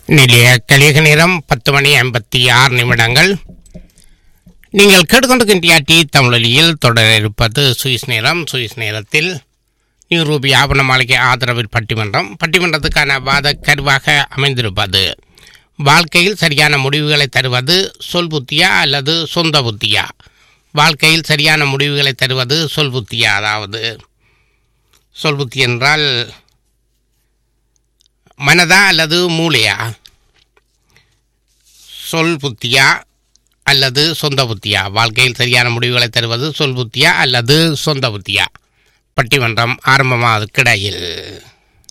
நிலைய கலிக நேரம் பத்து மணி ஐம்பத்தி ஆறு நிமிடங்கள் நீங்கள் கேட்டுக்கொண்டிருக்கின்ற டி தமிழொலியில் தொடர இருப்பது சுவிஸ் நேரம் சுவிஸ் நேரத்தில் நியூரூபி ஆவண மாளிகை ஆதரவில் பட்டிமன்றம் பட்டிமன்றத்துக்கான வாத கருவாக அமைந்திருப்பது வாழ்க்கையில் சரியான முடிவுகளை தருவது சொல் புத்தியா அல்லது சொந்த புத்தியா வாழ்க்கையில் சரியான முடிவுகளை தருவது சொல் புத்தியா அதாவது சொல் புத்தி என்றால் மனதா அல்லது மூளையா சொல் புத்தியா அல்லது சொந்த புத்தியா வாழ்க்கையில் சரியான முடிவுகளை தருவது சொல் புத்தியா அல்லது சொந்த புத்தியா பட்டிமன்றம் ஆரம்பமாவதற்கிடையில்